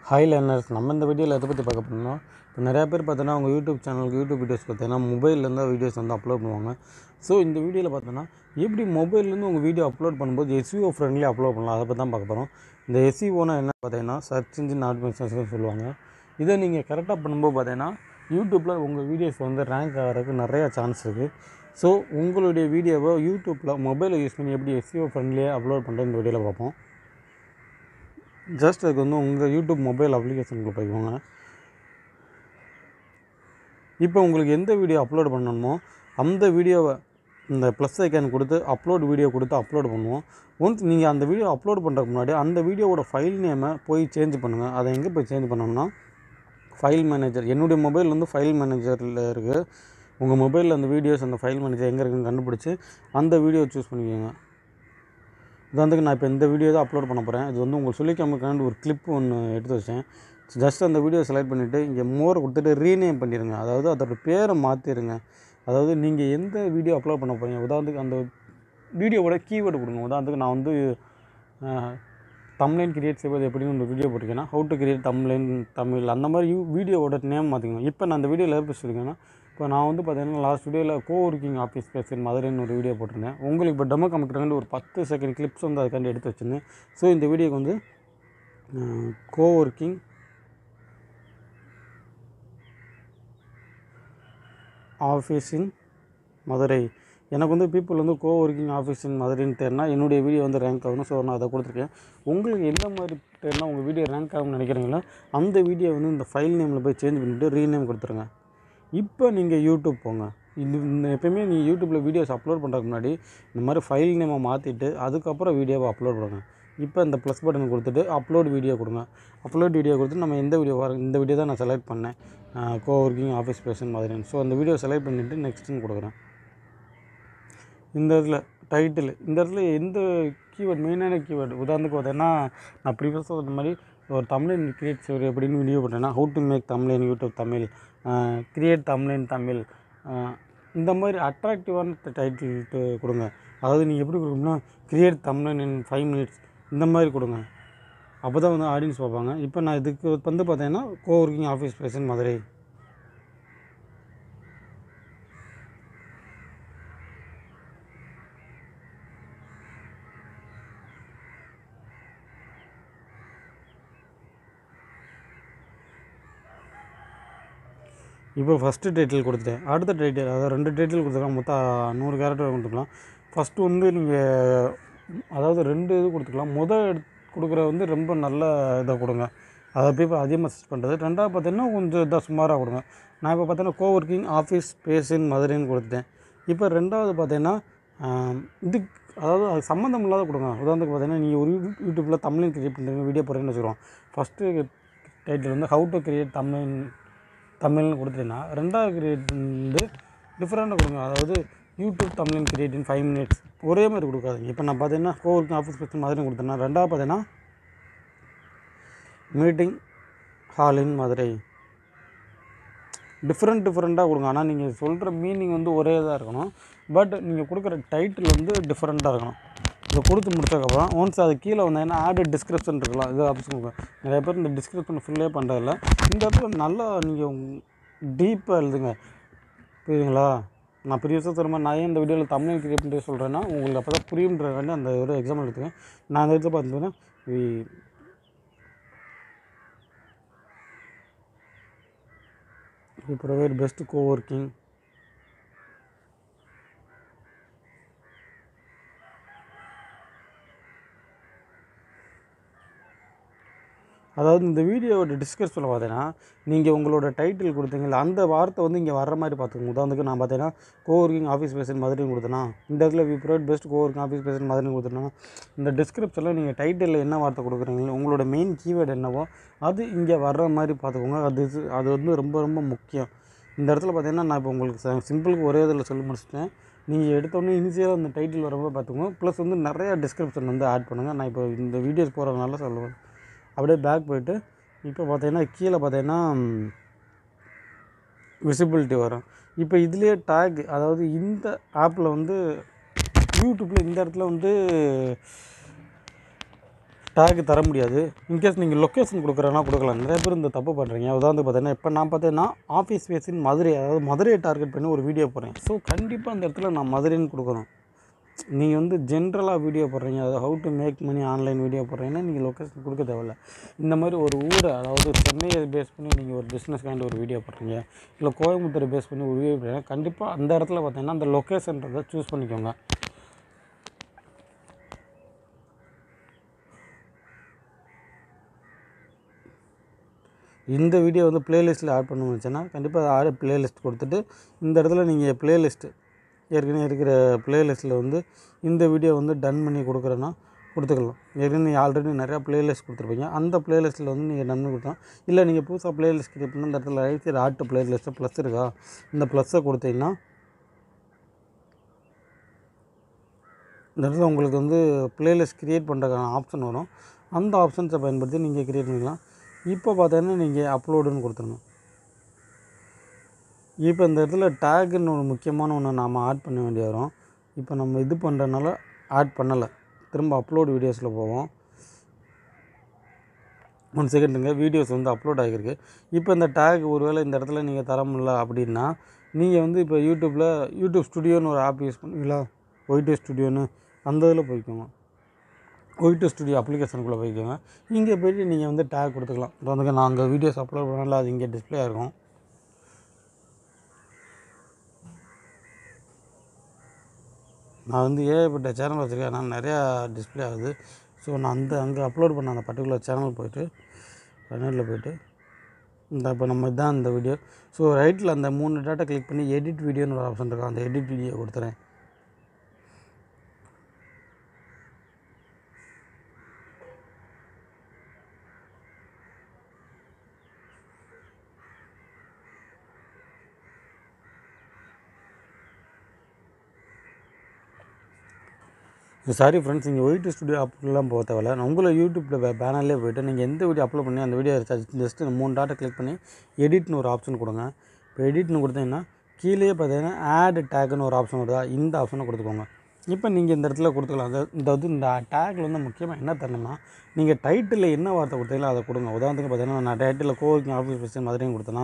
hi learners நம்ம இந்த வீடியோவில் எதை பற்றி பார்க்க போனோம்னா இப்போ நிறையா பேர் பார்த்தோன்னா அவங்க யூடியூப் சேனலுக்கு யூடியூப் வீடியோஸ் பார்த்தீங்கன்னா மொபைல்லேருந்து வீடியோஸ் வந்து அப்லோட் பண்ணுவாங்க ஸோ இந்த வீடியோவில் பார்த்தோன்னா எப்படி மொபைல்லேருந்து உங்கள் வீடியோ அப்லோட் பண்ணும்போது எஸ்இஓ ஃப்ரெண்ட்லி அப்லோட் பண்ணலாம் அதை பற்றி தான் பார்க்க போகிறோம் இந்த எஸ்இஓனா என்ன பார்த்தீங்கன்னா சர்ச் இன்ஜின் ஆட்டோமேஷன் சொல்லுவாங்க இதை நீங்கள் கரெக்டாக பண்ணும்போது பார்த்தீங்கன்னா யூடியூப்பில் உங்கள் வீடியோஸ் வந்து ரேங்க் ஆகிறதுக்கு நிறையா சான்ஸ் இருக்குது ஸோ உங்களுடைய வீடியோவை யூடியூப்பில் மொபைலை யூஸ் பண்ணி எப்படி எஸ்இஓ ஃப்ரெண்ட்லியாக அப்லோட் பண்ணுறது இந்த வீடியோவில் பார்ப்போம் ஜஸ்ட் அதுக்கு வந்து உங்கள் யூடியூப் மொபைல் அப்ளிகேஷனுக்குள்ள போய்க்கோங்க இப்போ உங்களுக்கு எந்த வீடியோ அப்லோட் பண்ணணுமோ அந்த வீடியோவை இந்த ப்ளஸ் ஐக்கான் கொடுத்து அப்லோட் வீடியோ கொடுத்து அப்லோட் பண்ணுவோம் ஒன்ஸ் நீங்கள் அந்த வீடியோ அப்லோட் பண்ணுறதுக்கு முன்னாடி அந்த வீடியோவோட ஃபைல் நேமை போய் சேஞ்ச் பண்ணுங்கள் அதை எங்கே போய் சேஞ்ச் பண்ணணும்னா ஃபைல் மேனேஜர் என்னுடைய மொபைல் வந்து ஃபைல் மேனேஜரில் இருக்குது உங்கள் மொபைலில் அந்த வீடியோஸ் அந்த ஃபைல் மேனேஜர் எங்கே இருக்குன்னு கண்டுபிடிச்சி அந்த வீடியோ சூஸ் பண்ணிக்கோங்க உதாரணத்துக்கு நான் இப்போ இந்த வீடியோ தான் அப்லோட் பண்ண போகிறேன் இது வந்து உங்களுக்கு சொல்லிக்காமக்காண்டு ஒரு கிளிப் ஒன்று எடுத்து வச்சேன் ஜஸ்ட் அந்த வீடியோ செலக்ட் பண்ணிவிட்டு இங்கே மோரை கொடுத்துட்டு ரீநேம் பண்ணிடுங்க அதாவது அதோட பேரை மாற்றிடுங்க அதாவது நீங்கள் எந்த வீடியோ அப்லோட் பண்ண போகிறீங்க உதாரணத்துக்கு அந்த வீடியோவோட கீவேர்டு கொடுங்க உதாரணத்துக்கு நான் வந்து தம்லைன் கிரியேட் செய்வது எப்படின்னு ஒரு வீடியோ போட்டிருக்கேன்னா how to create thumbnail Tamil அந்த மாதிரி யூ வீடியோவோட நேம் மாற்றிக்கணும் இப்போ நான் அந்த வீடியோவில் எப்படி சொல்லியிருக்கேன்னா இப்போ நான் வந்து பார்த்தீங்கன்னா லாஸ்ட் வீடியோவில் கோ ஒர்க்கிங் ஆஃபீஸ் பேசுகிற மதுரைன்னு ஒரு வீடியோ போட்டிருந்தேன் உங்களுக்கு இப்போ டெமோ காமிக்கிறாங்க ஒரு பத்து செகண்ட் கிளிப்ஸ் வந்து அதுக்காண்டி எடுத்து வச்சுருந்தேன் ஸோ இந்த வீடியோக்கு வந்து coworking office in Madurai எனக்கு வந்து பீப்புள் வந்து கோ ஒர்க்கிங் ஆஃபீஸ் இன் மதுரைன்னு தெரினா என்னுடைய வீடியோ வந்து ரேங்க் ஆகணும் ஸோ நான் அதை கொடுத்துருக்கேன் உங்களுக்கு எந்த மாதிரி தெரினா உங்கள் வீடியோ ரேங்க் ஆகும்னு நினைக்கிறீங்களோ அந்த வீடியோ வந்து இந்த ஃபைல் நேமில் போய் சேஞ்ச் பண்ணிவிட்டு ரீநேம் கொடுத்துருங்க இப்போ நீங்கள் யூடியூப் போங்க இது இந்த எப்பயுமே நீங்கள் யூடியூப்பில் வீடியோஸ் அப்லோட் பண்ணுறதுக்கு முன்னாடி இந்த மாதிரி ஃபைல் நேமை மாற்றிட்டு அதுக்கப்புறம் வீடியோவை அப்லோட் பண்ணுங்க இப்போ இந்த ப்ளஸ் பட்டன் கொடுத்துட்டு அப்லோட் வீடியோ கொடுங்க அப்லோட் வீடியோ கொடுத்து நம்ம எந்த வீடியோ வர இந்த வீடியோ தான் நான் செலக்ட் பண்ணேன் கோ ஒர்க்கிங் ஆஃபீஸ் பேஷன் மாதிரி ஸோ அந்த வீடியோ செலக்ட் பண்ணிவிட்டு நெக்ஸ்ட்டுன்னு கொடுக்குறேன் இந்த இடத்துல டைட்டில் இந்த இடத்துல எந்த கீவேர்ட் மெயினான கீவேர்டு உதாரணத்துக்கு பார்த்தீங்கன்னா நான் ப்ரீவியஸாக சொன்ன மாதிரி ஒரு தமிழ் கிரியேட் செய்வது எப்படின்னு வீடியோ போட்டேன்னா how to make Tamil YouTube Tamil create Tamil Tamil இந்த மாதிரி அட்ராக்டிவான டைட்டில் கொடுங்க அதாவது நீங்கள் எப்படி கொடுக்கணும்னா create Tamil in five minutes இந்த மாதிரி கொடுங்க அப்போ தான் வந்து ஆடியன்ஸ் பார்ப்பாங்க இப்போ நான் இதுக்கு வந்து பார்த்தீங்கன்னா coworking office space in Madurai இப்போ ஃபஸ்ட்டு டைட்டில் கொடுத்துட்டேன் அடுத்த டைட்டில் அதாவது ரெண்டு டைட்டில் கொடுத்துக்கலாம் மொத்தம் நூறு கேரக்டர் கொடுத்துக்கலாம் ஃபஸ்ட்டு வந்து நீங்கள் அதாவது ரெண்டு இது கொடுத்துக்கலாம் முதல் எடுத்து கொடுக்குற வந்து ரொம்ப நல்ல இதை கொடுங்க அதை போய் அதிகமாக சர்ச் பண்ணுறது ரெண்டாவது பார்த்தீங்கன்னா கொஞ்சம் இதாக சுமாராக கொடுங்க நான் இப்போ பார்த்தீங்கன்னா கோ ஒர்க்கிங் ஆஃபீஸ் பேஸின் மதுரைன்னு கொடுத்துட்டேன் இப்போ ரெண்டாவது பார்த்தீங்கன்னா இது அதாவது அது சம்மந்தம் இல்லாத கொடுங்க உதாரணத்துக்கு பார்த்தீங்கன்னா நீங்கள் ஒரு யூடியூப்பில் தமிழில் கிரியேட் பண்ணுறீங்க வீடியோ போடுறீங்கன்னு வச்சுக்கிறோம் ஃபஸ்ட்டு டைட்டில் வந்து ஹவு டு கிரியேட் தமிழ் தமிழ்னு கொடுத்துட்டீங்கன்னா ரெண்டாவது கிரியேட் வந்து டிஃப்ரெண்ட்டாக கொடுங்க அதாவது YouTube Tamil create in five minutes ஒரே மாதிரி கொடுக்காதீங்க இப்போ நான் பார்த்தீங்கன்னா கோவிலுக்கு ஆஃபீஸ் பற்றி மாதிரி கொடுத்தேன்னா ரெண்டாவது பார்த்தீங்கன்னா meeting hall in Madurai different டிஃப்ரெண்ட்டாக கொடுங்க ஆனால் நீங்கள் சொல்கிற மீனிங் வந்து ஒரே இதாக இருக்கணும் பட் நீங்கள் கொடுக்குற டைட்டில் வந்து டிஃப்ரெண்ட்டாக இருக்கணும் இதை கொடுத்து முடிச்சதுக்கப்புறம் ஒன்ஸ் அது கீழே வந்தீங்கன்னா ஆடு டிஸ்கிரிப்ஷன் இருக்கலாம் இது ஆப்ஷன் கொடுங்க நிறைய பேர் இந்த டிஸ்கிரிப்ஷன் ஃபுல்லே பண்ணுறதில்ல இந்த இடத்துல நல்லா நீங்கள் டீப்பாக எழுதுங்க புரியுதுங்களா நான் ப்ரீவியஸாக சொல்கிற மாதிரி நான் ஏன் இந்த வீடியோவில் தமிழ் கிரியேட் பண்ணி சொல்கிறேன்னா உங்களுக்கு அப்போ தான் புரியுன்றதுக்காண்டி அந்த ஒரு எக்ஸாம்பிள் எடுத்துக்கேன் நான் அந்த இடத்துல பார்த்தீங்கன்னா we provide best co-working அதாவது இந்த வீடியோவோட டிஸ்கிரிப்ஷனில் பார்த்தீங்கன்னா நீங்கள் உங்களோட டைட்டில் கொடுத்தீங்கல்ல அந்த வார்த்தை வந்து இங்கே வர்ற மாதிரி பார்த்துக்கோங்க உதாரணத்துக்கு நான் பார்த்தீங்கன்னா கோவர்க்கிங் ஆஃபீஸ் பேசன் மதுரைன்னு கொடுத்தேன்னா இந்த இடத்துல we provide best coworking office space in மதுரைன்னு கொடுத்தேன்னா இந்த டிஸ்கிரிப்ஷனில் நீங்கள் டைட்டிலில் என்ன வார்த்தை கொடுக்குறீங்களோ உங்களோட மெயின் கீவேர்டு என்னவோ அது இங்கே வர்ற மாதிரி பார்த்துக்கோங்க அது அது வந்து ரொம்ப ரொம்ப முக்கியம் இந்த இடத்துல பார்த்தீங்கன்னா நான் இப்போ உங்களுக்கு சிம்பிளுக்கு ஒரே இதில் சொல்லி முடிச்சிட்டேன் நீங்கள் எடுத்தோடனே இனிஷியலாக அந்த டைட்டில் வரப்போ பார்த்துக்கோங்க ப்ளஸ் வந்து நிறையா டிஸ்கிரிப்ஷன் வந்து ஆட் பண்ணுங்கள் நான் இப்போ இந்த வீடியோஸ் போகிறதுனால சொல்லுவேன் அப்படியே பேக் போயிட்டு இப்போ பார்த்தீங்கன்னா கீழே பார்த்தீங்கன்னா விசிபிலிட்டி வரும் இப்போ இதுலேயே டேக் அதாவது இந்த ஆப்பில் வந்து யூடியூப்பில் இந்த இடத்துல வந்து டேக் தர முடியாது இன்கேஸ் நீங்கள் லொக்கேஷன் கொடுக்குறேன்னா கொடுக்கலாம் நிறைய பேர் இந்த தப்பு பண்ணுறீங்க உதாரணத்துக்கு பார்த்தீங்கன்னா இப்போ நான் பார்த்தீங்கன்னா ஆஃபீஸ் பேஸின் மதுரை அதாவது மதுரையை டார்கெட் பண்ணி ஒரு வீடியோ போடுறேன் ஸோ கண்டிப்பாக அந்த இடத்துல நான் மதுரைன்னு கொடுக்கணும் நீங்கள் வந்து ஜென்ரலாக வீடியோ போடுறீங்க அதாவது how to make money online video போடுறீங்கன்னா நீங்கள் லொக்கேஷன் கொடுக்க தேவையில்ல இந்த மாதிரி ஒரு ஊரை அதாவது சென்னையை பேஸ் பண்ணி நீங்கள் ஒரு பிஸ்னஸ் கைண்ட் ஒரு வீடியோ போடுறீங்க இல்லை கோயம்புத்தூரை பேஸ் பண்ணி ஒரு வீடியோ போடுறீங்க கண்டிப்பாக அந்த இடத்துல பார்த்தீங்கன்னா அந்த லொக்கேஷன்றதை சூஸ் பண்ணிக்கோங்க இந்த வீடியோ வந்து பிளேலிஸ்ட்டில் ஆட் பண்ணணும்னு வச்சுன்னா கண்டிப்பாக ஆட் பிளேலிஸ்ட் கொடுத்துட்டு இந்த இடத்துல நீங்கள் பிளேலிஸ்ட்டு ஏற்கனவே இருக்கிற பிளேலிஸ்ட்டில் வந்து இந்த வீடியோ வந்து டன் பண்ணி கொடுக்குறேன்னா கொடுத்துக்கலாம் ஏற்கனவே நீங்கள் ஆல்ரெடி நிறையா பிளேலிஸ்ட் கொடுத்துருப்பீங்க அந்த பிளேலிஸ்ட்டில் வந்து நீங்கள் டன் பண்ணி கொடுத்தோம் இல்லை நீங்கள் புதுசாக பிளேலிஸ்ட் கிரியேட் பண்ணி இந்த இடத்துல right side add playlist plus இருக்கா இந்த ப்ளஸ்ஸை கொடுத்தீங்கன்னா இந்த இடத்துல உங்களுக்கு வந்து பிளேலிஸ்ட் க்ரியேட் பண்ணுறதுக்கான ஆப்ஷன் வரும் அந்த ஆப்ஷன்ஸை பயன்படுத்தி நீங்கள் க்ரியேட் பண்ணிக்கலாம் இப்போ பார்த்தீங்கன்னா நீங்கள் அப்லோடுன்னு கொடுத்துருணும் இப்போ இந்த இடத்துல டேக்குன்னு ஒரு முக்கியமான ஒன்று நாம் ஆட் பண்ண வேண்டிய வரும் இப்போ நம்ம இது பண்ணுறதுனால ஆட் பண்ணலை திரும்ப அப்லோட் வீடியோஸில் போவோம் ஒன் செகண்டுங்க வீடியோஸ் வந்து அப்லோட் ஆகிருக்கு இப்போ இந்த டேக் ஒருவேளை இந்த இடத்துல நீங்கள் தர முடியல அப்படின்னா நீங்கள் வந்து இப்போ யூடியூப்பில் யூடியூப் ஸ்டுடியோன்னு ஒரு ஆப் யூஸ் பண்ணுவீங்களா ஒய்டி ஸ்டுடியோன்னு அந்த இதில் போய்க்கோங்க ஒய்டி ஸ்டுடியோ அப்ளிகேஷனுக்குள்ளே போய்க்கோங்க இங்கே போயிட்டு நீங்கள் வந்து டேக் கொடுத்துக்கலாம் இப்போ வந்து நான் அங்கே வீடியோஸ் அப்லோட் பண்ணல அது இங்கே டிஸ்ப்ளே ஆகும் நான் வந்து ஏகப்பட்ட சேனல் வச்சுருக்கேன் நான் நிறையா டிஸ்ப்ளே ஆகுது ஸோ நான் அந்த அங்கே அப்லோட் பண்ண அந்த பர்டிகுலர் சேனல் போயிட்டு கனெட்டில் போயிட்டு இந்த இப்போ நம்ம இதான் இந்த வீடியோ ஸோ ரைட்டில் அந்த மூணு டேட்டா கிளிக் பண்ணி எடிட் வீடியோன்னு ஒரு ஆப்ஷன் இருக்கும் அந்த எடிட் வீடியோ கொடுத்துறேன் சாரி ஃப்ரெண்ட்ஸ் நீங்கள் ஒயிட் ஸ்டுடியோ அப்லாம் போக தேவையில்ல நான் உங்களை யூடியூப்பில் பேனர்லேயே போய்ட்டு நீங்கள் எந்த வீடியோ அப்லோட் பண்ணி அந்த வீடியோ ஜஸ்ட்டு மூணு டாட்டை கிளிக் பண்ணி எடிட்னு ஒரு ஆப்ஷன் கொடுங்க இப்போ எடிட்னு கொடுத்தீங்கன்னா கீழே பார்த்தீங்கன்னா ஆட் டேக்னு ஒரு ஆப்ஷன் வருதா இந்த ஆப்ஷனை கொடுத்துக்கோங்க இப்போ நீங்கள் இந்த இடத்துல கொடுத்துக்கலாம் அந்த இந்த வந்து இந்த டேக்கில் வந்து முக்கியமாக என்ன தரணும்னா நீங்கள் டைட்டிலில் என்ன வார்த்தை கொடுத்தீங்களோ அதை கொடுங்க உதாரணத்துக்கு பார்த்தீங்கன்னா நான் டைட்டிலில் கோவிங் ஆஃபீஸ் பர்சன் மதுரையும் கொடுத்தேன்னா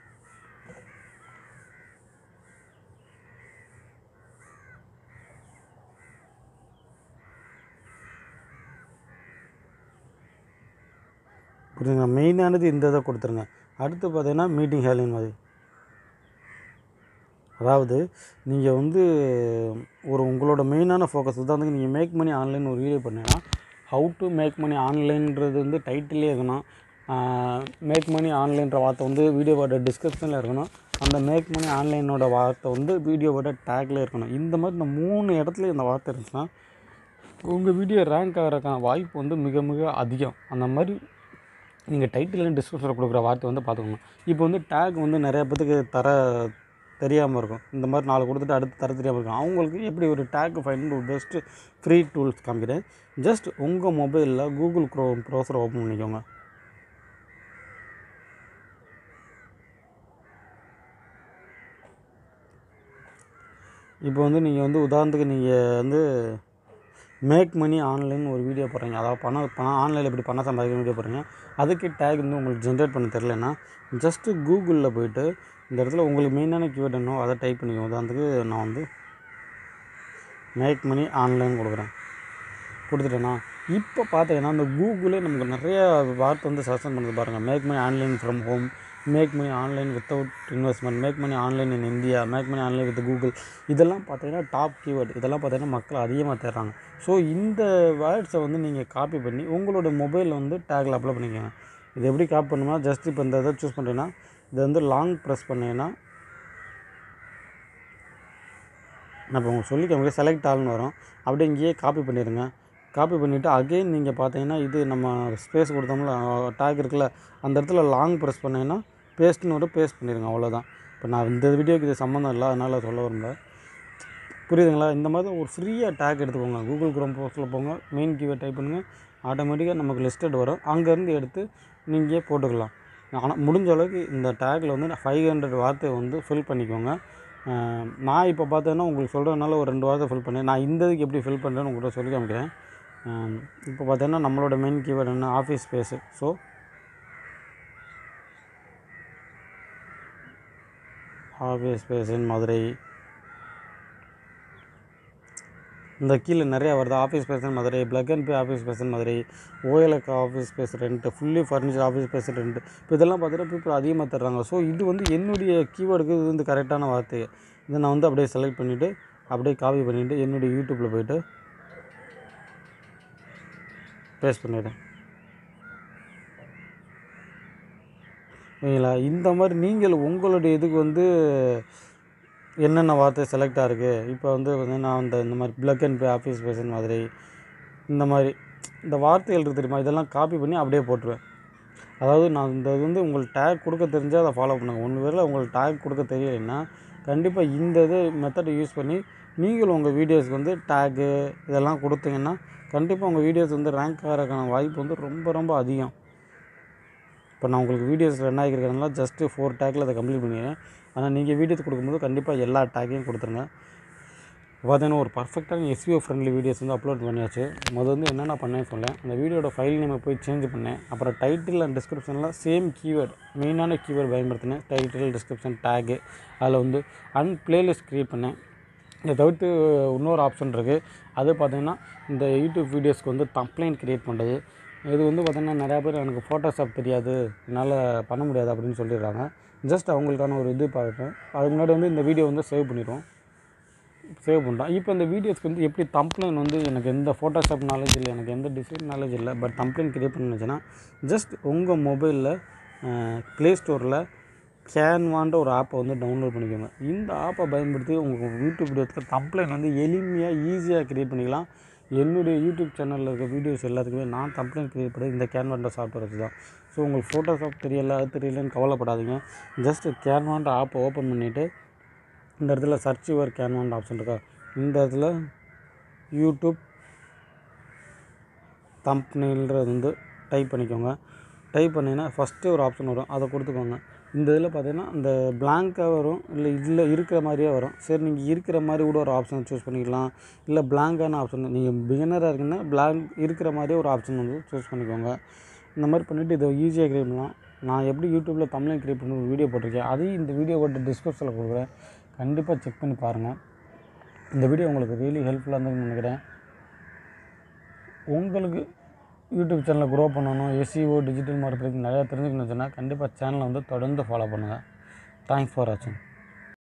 புரியுதுங்க மெயினானது இந்த இதை கொடுத்துருங்க அடுத்து பார்த்தீங்கன்னா மீட்டிங் ஹேலின் மாதிரி அதாவது நீங்கள் வந்து ஒரு உங்களோட மெயினான ஃபோக்கஸ் உதாரணத்துக்கு நீங்கள் மேக் மணி ஆன்லைன் ஒரு வீடியோ பண்ணீங்கன்னா ஹவு டு மேக் மணி ஆன்லைன்றது வந்து டைட்டிலே இருக்கணும் மேக் மணி ஆன்லைன்ற வார்த்தை வந்து வீடியோவோட டிஸ்கிரிப்ஷனில் இருக்கணும் அந்த மேக் மணி ஆன்லைனோட வார்த்தை வந்து வீடியோவோட டேக்ல இருக்கணும் இந்த மாதிரி இந்த மூணு இடத்துல இந்த வார்த்தை இருந்துச்சுன்னா உங்கள் வீடியோ ரேங்க் ஆகிறதுக்கான வாய்ப்பு வந்து மிக மிக அதிகம் அந்த மாதிரி நீங்கள் டைட்டில் டிஸ்கிரிப்ஷனில் கொடுக்குற வார்த்தை வந்து பார்த்துக்கோங்க இப்போ வந்து டேக் வந்து நிறைய பேத்துக்கு தர தெரியாமல் இருக்கும் இந்த மாதிரி நாலு கொடுத்துட்டு அடுத்து தர தெரியாமல் இருக்கும் அவங்களுக்கு எப்படி ஒரு டேக் ஃபைண்ட் ஒரு பெஸ்ட்டு ஃப்ரீ டூல்ஸ் காமிக்கிறேன் ஜஸ்ட் உங்கள் மொபைலில் கூகுள் க்ரோம் ப்ரௌசரை ஓப்பன் பண்ணிக்கோங்க இப்போ வந்து நீங்கள் வந்து உதாரணத்துக்கு நீங்கள் வந்து மேக் மணி ஆன்லைன் ஒரு வீடியோ போடுறீங்க அதாவது பணம் பணம் ஆன்லைனில் எப்படி பணம் சம்பாதிக்கிற வீடியோ போடுறீங்க அதுக்கு டேக் வந்து உங்களுக்கு ஜென்ரேட் பண்ண தெரிலனா ஜஸ்ட்டு கூகுளில் போயிட்டு இந்த இடத்துல உங்களுக்கு மெயினான கீவேர்ட் என்னோ அதை டைப் பண்ணிக்கோங்க உதாரணத்துக்கு நான் வந்து மேக் மணி ஆன்லைன் கொடுக்குறேன் கொடுத்துட்டேன்னா இப்போ பார்த்தீங்கன்னா அந்த கூகுளே நமக்கு நிறைய வார்த்தை வந்து சஜஷன் பண்ணுறது பாருங்கள் make money online from home make money online without investment make money online in India make money online with Google இதெல்லாம் பார்த்தீங்கன்னா டாப் கீவேர்டு இதெல்லாம் பார்த்தீங்கன்னா மக்கள் அதிகமாக தேடுறாங்க ஸோ இந்த வேர்ட்ஸை வந்து நீங்கள் காப்பி பண்ணி உங்களோட மொபைலில் வந்து டேக்கில் அப்ளை பண்ணிக்கோங்க இது எப்படி காப்பி பண்ணுமா ஜஸ்ட் இப்போ இந்த இதை சூஸ் பண்ணுறீங்கன்னா இதை வந்து லாங் ப்ரெஸ் பண்ணீங்கன்னா நான் இப்போ உங்களுக்கு சொல்லி காமிக்க செலக்ட் ஆல்னு வரும் அப்படியே இங்கேயே காப்பி பண்ணிடுங்க காப்பி பண்ணிவிட்டு அகைன் நீங்கள் பார்த்தீங்கன்னா இது நம்ம ஸ்பேஸ் கொடுத்தோம்ல டேக் இருக்குல்ல அந்த இடத்துல லாங் ப்ரெஸ் பண்ணீங்கன்னா பேஸ்ட்னு வரும் பேஸ்ட் பண்ணிடுங்க அவ்வளோதான் இப்போ நான் இந்த வீடியோக்கு இது சம்மந்தம் இல்லை அதனால் சொல்ல விரும்பல புரியுதுங்களா இந்த மாதிரி ஒரு ஃப்ரீயாக டேக் எடுத்துக்கோங்க கூகுள் குரோம் போஸ்ட்டில் போங்க மெயின் கீவேர்ட் டைப் பண்ணுங்கள் ஆட்டோமேட்டிக்காக நமக்கு லிஸ்டட் வரும் அங்கேருந்து எடுத்து நீங்கள் போட்டுக்கலாம் ஆனால் முடிஞ்ச அளவுக்கு இந்த டேக்கில் வந்து ஃபைவ் ஹண்ட்ரட் வார்த்தையை வந்து ஃபில் பண்ணிக்கோங்க நான் இப்போ பார்த்தேன்னா உங்களுக்கு சொல்கிறதுனால ஒரு ரெண்டு வார்த்தை ஃபில் பண்ணேன் நான் இந்த இதுக்கு எப்படி ஃபில் பண்ணுறேன்னு உங்கள்கிட்ட சொல்லி காமிக்கிறேன் இப்போ பார்த்தீங்கன்னா நம்மளோட மெயின் கீவேர்டு என்ன office space so office space in Madurai இந்த கீழே நிறையா வருது office space in Madurai plug and play office space in Madurai OLX office space rent fully furniture office space rent இப்போ இதெல்லாம் பார்த்தீங்கன்னா பீப்புள் அதிகமாக தர்றாங்க ஸோ இது வந்து என்னுடைய கீவேர்டுக்கு இது வந்து கரெக்டான வார்த்தை இதை நான் வந்து அப்படியே செலக்ட் பண்ணிவிட்டு அப்படியே காப்பி பண்ணிவிட்டு என்னுடைய யூடியூப்பில் போயிட்டு பேஸ்ட் பண்ணிவிட்டேன் சரிங்களா இந்த மாதிரி நீங்கள் உங்களுடைய இதுக்கு வந்து என்னென்ன வார்த்தை செலக்டாக இருக்குது இப்போ வந்து வந்து நான் அந்த இந்த மாதிரி plug and play office space in மாதிரி இந்த மாதிரி இந்த வார்த்தைகள் இருக்குது தெரியுமா இதெல்லாம் காப்பி பண்ணி அப்படியே போட்டுருவேன் அதாவது நான் இந்த இது வந்து உங்களுக்கு டேக் கொடுக்க தெரிஞ்சால் அதை ஃபாலோ பண்ணுங்கள் ஒன்று வேளை உங்களுக்கு டேக் கொடுக்க தெரியலைன்னா கண்டிப்பாக இந்த இது மெத்தடை யூஸ் பண்ணி நீங்களும் உங்கள் வீடியோஸ்க்கு வந்து டேகு இதெல்லாம் கொடுத்தீங்கன்னா கண்டிப்பாக உங்கள் வீடியோஸ் வந்து ரேங்க் ஆகிறதுக்கான வாய்ப்பு வந்து ரொம்ப ரொம்ப அதிகம் இப்போ நான் உங்களுக்கு வீடியோஸ் ரன் ஆகிருக்கிறதுனால ஜஸ்ட்டு ஃபோர் டேக்கில் அதை கம்ப்ளீட் பண்ணிடுறேன் ஆனால் நீங்கள் வீடியோஸ் கொடுக்கும்போது கண்டிப்பாக எல்லா டேக்கையும் கொடுத்துருங்க பார்த்தீங்கன்னா ஒரு பர்ஃபெக்டான எஸ்விஓ ஃப்ரெண்ட்லி வீடியோஸ் வந்து அப்லோட் பண்ணியாச்சு முதல்ல வந்து என்னென்ன பண்ணேன்னு சொல்லேன் அந்த வீடியோட ஃபைல் நேமை போய் சேஞ்ச் பண்ணேன் அப்புறம் டைட்டில் அண்ட் டிஸ்கிரிப்ஷனில் சேம் கீவேர்டு மெயினான கீவேர்டு பயன்படுத்தினேன் டைட்டில் டிஸ்கிரிப்ஷன் டேகு அதில் வந்து அன் பிளேலிஸ்ட் க்ரியேட் பண்ணேன் இதை தவிர்த்து இன்னொரு ஆப்ஷன் இருக்குது அது பார்த்தீங்கன்னா இந்த யூடியூப் வீடியோஸ்க்கு வந்து தம்ப்ளைன் க்ரியேட் பண்ணுறது இது வந்து பார்த்திங்கன்னா நிறையா பேர் எனக்கு ஃபோட்டோஷாப் தெரியாது என்னால் பண்ண முடியாது அப்படின்னு சொல்லிடுறாங்க ஜஸ்ட் அவங்களுக்கான ஒரு இது பார்க்குறேன் அதுக்கு முன்னாடி வந்து இந்த வீடியோ வந்து சேவ் பண்ணிடுவோம் சேவ் பண்ணுறோம் இப்போ இந்த வீடியோஸ்க்கு வந்து எப்படி தம்ப்ளைன் வந்து எனக்கு எந்த ஃபோட்டோஷாப் நாலேஜ் இல்லை எனக்கு எந்த டிசைன் நாலேஜ் இல்லை பட் தம்ப்ளைன் க்ரியேட் பண்ணுச்சுன்னா ஜஸ்ட் உங்கள் மொபைலில் ப்ளே ஸ்டோரில் கேன்வான்ற ஒரு ஆப்பை வந்து டவுன்லோட் பண்ணிக்கோங்க இந்த ஆப்பை பயன்படுத்தி உங்கள் யூடியூப் வீடியோஸ்க்கு தம்ப்ளைன் வந்து எளிமையாக ஈஸியாக க்ரியேட் பண்ணிக்கலாம் என்னுடைய யூடியூப் சேனலில் இருக்க வீடியோஸ் எல்லாத்துக்குமே நான் தம்ப்ளைன் க்ரியேட் பண்ணி இந்த கேன்வான்ற சாஃப்ட்வேர் வச்சு தான் ஸோ உங்களுக்கு ஃபோட்டோஷாப் தெரியல அது தெரியலன்னு கவலைப்படாதீங்க ஜஸ்ட் கேன்வான்ற ஆப்பை ஓப்பன் பண்ணிவிட்டு இந்த இடத்துல சர்ச் யுவர் கேன்வான்ற ஆப்ஷன் இருக்கா இந்த இடத்துல யூடியூப் தம்ப்னெயில்ன்றது வந்து டைப் பண்ணிக்கோங்க டைப் பண்ணிங்கன்னா ஃபஸ்ட்டு ஒரு ஆப்ஷன் வரும் அதை கொடுத்துக்கோங்க இந்த இதில் பார்த்தீங்கன்னா இந்த blank-ஆ வரும் இல்லை இதில் இருக்கிற மாதிரியே வரும் சரி நீங்கள் இருக்கிற மாதிரி கூட ஒரு ஆப்ஷன் சூஸ் பண்ணிக்கலாம் இல்லை blank-ஆன ஆப்ஷன் நீங்கள் பிகினராக இருக்குன்னா blank இருக்கிற மாதிரியே ஒரு ஆப்ஷன் வந்து சூஸ் பண்ணிக்கோங்க இந்த மாதிரி பண்ணிவிட்டு இதை ஈஸியாக கிரியேட் பண்ணலாம் நான் எப்படி யூடியூப்பில் தமிழ் கிரியேட் பண்ணி ஒரு வீடியோ போட்டிருக்கேன் அதையும் இந்த வீடியோவோட டிஸ்கிரிப்ஷனில் கொடுக்குறேன் கண்டிப்பாக செக் பண்ணி பாருங்கள் இந்த வீடியோ உங்களுக்கு ரியலி ஹெல்ப்ஃபுல்லாக இருந்ததுன்னு நினைக்கிறேன் உங்களுக்கு யூடியூப் சேனலை க்ரோ பண்ணணும் எஸ்சிஓ டிஜிட்டல் மார்க்கெட்டிங் நிறையா தெரிஞ்சுக்கணும்னு சொன்னால் கண்டிப்பாக சேனலை வந்து தொடர்ந்து ஃபாலோ பண்ணுங்கள் தேங்க்ஸ் ஃபார் வாட்சிங்